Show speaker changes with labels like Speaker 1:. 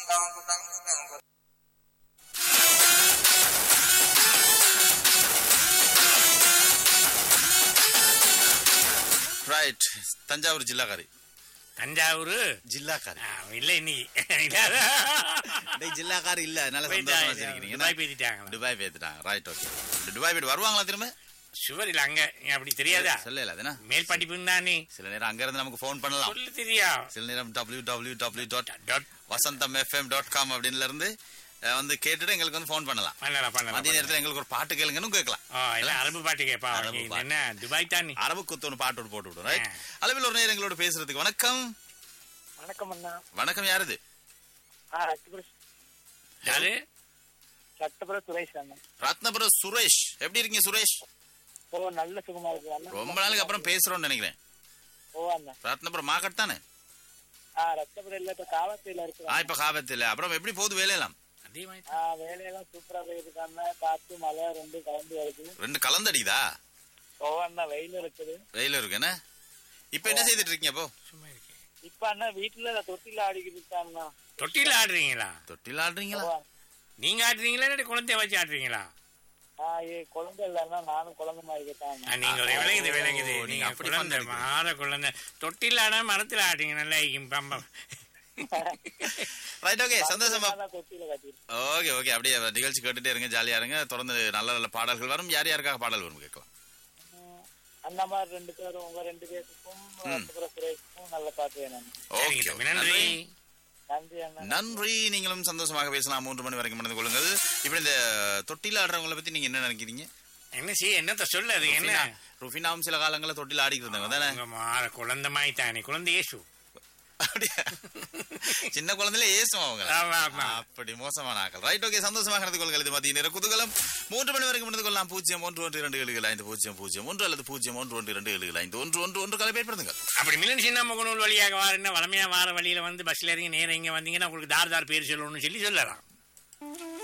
Speaker 1: Right Thanjavur ஜில்லாக்காரி
Speaker 2: தஞ்சாவூர்
Speaker 1: ஜில்லாக்காரி
Speaker 2: இல்ல இன்னைக்கு இல்லாத.
Speaker 1: டேய் ஜில்லாக்காரி இல்ல அதனால
Speaker 2: போயிட்டா,
Speaker 1: சந்தோஷமா வச்சிருக்கீங்க
Speaker 2: துபாய் போயிட்டாங்களா?
Speaker 1: துபாய் போயிட்டாங்க ரைட் ஓகே துபாய் போயிட்டு வருவாங்களா திரும்ப
Speaker 2: சுவர் இல்ல அங்க ஏன் அப்படி தெரியாதா
Speaker 1: சொல்லல அதுனா
Speaker 2: மேல் படிப்புன்னு தானே
Speaker 1: சில நேரம் அங்க இருந்து நமக்கு ஃபோன் பண்ணலாம்
Speaker 2: சொல்லு தெரியா
Speaker 1: சில நேரம் W W W dot
Speaker 2: dot
Speaker 1: Vasantham FM dot com அப்படின்ல இருந்து அஹ், வந்து கேட்டுட்டு எங்களுக்கு வந்து ஃபோன் பண்ணலாம்
Speaker 2: பண்ணலாம் பண்ணலாம்
Speaker 1: மதிய நேரத்துல எங்களுக்கு ஒரு பாட்டு கேளுங்கன்னு கேட்கலாம்
Speaker 2: ஆ, இல்ல அரபு பாட்டு கேப்பா
Speaker 1: அரபு
Speaker 2: இது
Speaker 1: பாட்டு.
Speaker 2: என்ன துபாய் தானே
Speaker 1: அரபு குத்தோன்னு பாட்டு ஒன்று போட்டு விடும் ரைட்
Speaker 2: ஆ.
Speaker 1: அளவில் ஒரு நேரம் எங்களோட பேசுறதுக்கு வணக்கம்
Speaker 3: வணக்கம் அண்ணா
Speaker 1: வணக்கம் யாருது
Speaker 3: ஆ ரத்தபுர
Speaker 2: யாரு
Speaker 3: ரத்தபுர சுரேஷ் அண்ணா
Speaker 1: ரத்னபுரம் சுரேஷ் எப்படி இருக்கீங்க சுரேஷ்
Speaker 3: ஓ நல்ல சுகமா இருக்கு அண்ணா
Speaker 1: ரொம்ப நாளுக்கு அப்புறம் பேசுறோம்னு நினைக்கிறேன்
Speaker 3: ஓ அண்ணா
Speaker 1: ரத்னபுரம் மார்க்கெட் தானே
Speaker 3: ஆ ரத்தபுர இல்ல இப்ப காவத்தையில
Speaker 1: ஆ
Speaker 3: இருக்கு
Speaker 1: இப்ப காபத்தில் அப்புறம் எப்படி போகுது வேலையெல்லாம்
Speaker 2: அதே மாதிரி
Speaker 3: ஆ வேலையெல்லாம் சூப்பரா போயிருக்கு அண்ணா காத்து மழை ரெண்டு கலந்து வருது
Speaker 1: ரெண்டு கலந்தடிக்குதா
Speaker 3: ஓ அண்ணா வெயில் இருக்குது
Speaker 1: வெயில் இருக்கு என்ன இப்ப என்ன செய்துட்டு இருக்கீங்க அப்போ
Speaker 2: சும்மா இருக்கேன்
Speaker 3: இப்ப அண்ணா வீட்டுல தொட்டில ஆடிக்கிட்டு இருக்கேன் அண்ணா
Speaker 2: தொட்டில ஆடுறீங்களா
Speaker 1: தொட்டில் ஆடுறீங்களா
Speaker 3: ஓ,
Speaker 2: நீங்க ஆடுறீங்களா இல்லாட்டி குழந்தைய வச்சு ஆடுறீங்களா
Speaker 3: ஆ ஏ குழந்தை இல்லைன்னா நானும் குழந்தை மாதிரி இருக்கேன்
Speaker 2: ஆ, நீங்க ஒரு விளங்குது விளங்குது
Speaker 1: ஓ, நீங்க
Speaker 2: நீங்க
Speaker 1: அப்படி
Speaker 2: குழந்தை
Speaker 1: பண்ணிருக்கீங்க.
Speaker 2: மாற குழந்தை தொட்டில ஆட மரத்துல ஆடுறீங்க நல்லா இருக்கும் பம்பம்
Speaker 1: ரைட் ஓகே சந்தோஷமா
Speaker 3: தொட்டில கட்டிட்டு
Speaker 1: ஓகே ஓகே அப்படியே நிகழ்ச்சி கேட்டுட்டே இருங்க ஜாலியா இருங்க தொடர்ந்து நல்ல நல்ல பாடல்கள் வரும் யார் யாருக்காக பாடல் வரும் கேட்கலாம்
Speaker 3: அந்த மாதிரி ரெண்டு பேரும் உங்க ரெண்டு பேருக்கும் ரத்தபுர சுரேஷுக்கும் நல்ல பாட்டு வேணும்
Speaker 1: ஓகே
Speaker 2: சரிங்க, நன்றி
Speaker 3: நன்றி அண்ணா
Speaker 1: நன்றி நீங்களும் சந்தோஷமாக பேசலாம் மூன்று மணி வரைக்கும் நடந்து கொள்ளுங்கள் இப்படி இந்த தொட்டில் ஆடுறவங்களை பத்தி நீங்க என்ன நினைக்கிறீங்க
Speaker 2: என்ன செய்ய என்னத்த சொல்ல அது என்ன
Speaker 1: ருஃபினா- ருஃபினாவும் சில காலங்களில் தொட்டில் ஆடிக்கிட்டு இருந்தாங்க தானே
Speaker 2: உங்க மாற குழந்தை மாதிரி தானே குழந்தை இயேசு
Speaker 1: அப்படியா சின்ன குழந்தையில ஏசும் அவங்க
Speaker 2: ஆமா, ஆமா.
Speaker 1: அப்படி மோசமான ஆக்கள் ரைட் ஓகே சந்தோஷமாக நடந்து கொள்ளுங்கள் இது மத்திய நேர குதூகலம் மூன்று மணி வரைக்கும் நடந்து கொள்ளலாம் பூஜ்ஜியம் ஒன்று ஒன்று இரண்டு ஏழுகள் ஐந்து பூஜ்ஜியம் பூஜ்ஜியம் ஒன்று அல்லது பூஜ்ஜியம் ஒன்று ஒன்று இரண்டு ஏழுகள் ஐந்து ஒன்று ஒன்று ஒன்று கலை பயன்படுத்துங்கள்
Speaker 2: அப்படி மில்லன் சின்ன முகநூல் வழியாக வாருன்னா வளமையா வார வழியில வந்து பஸ்ல இறங்கி நேரம் இங்க வந்தீங்கன்னா உங்களுக்கு தார் தார் பேர் சொல்லணும்னு சொல்லி சொல்லலாம்